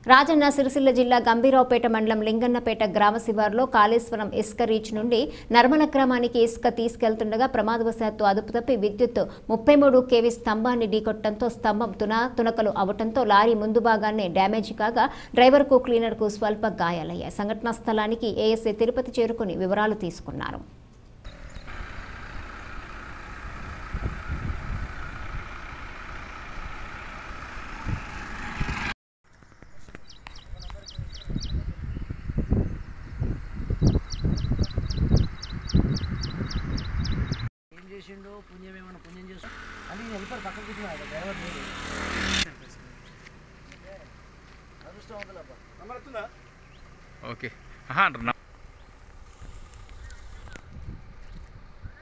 రాజన్న సిరిసిల్ల జిల్లా గంభీరావుపేట మండలం లింగన్నపేట గ్రామ శివారులో కాళేశ్వరం ఇసుక రీచ్ నుండి నర్మల గ్రామానికి ఇసుక తీసుకెళ్తుండగా ప్రమాదవశాత్తు అదుపు తప్పి విద్యుత్ ముప్పై మూడు కేవీ స్తంభాన్ని ఢీకొట్టడంతో స్తంభం తున తునకలు అవటంతో లారీ ముందు భాగాన్ని డ్యామేజ్ కాగా డ్రైవర్కు క్లీనర్కు స్వల్ప గాయాలయ్యాయి సంఘటనా స్థలానికి ఏఎస్ఐ తిరుపతి చేరుకుని వివరాలు తీసుకున్నారు ఏం చేసిండు పుణ్యం ఏమన్నా పుణ్యం చేసు అని నేను వెళ్ళిపోయి పక్కన కూర్చున్నాడు డ్రైవర్ లేదు అదృష్టవంతులబ్బా ఓకే ఆహా, నా-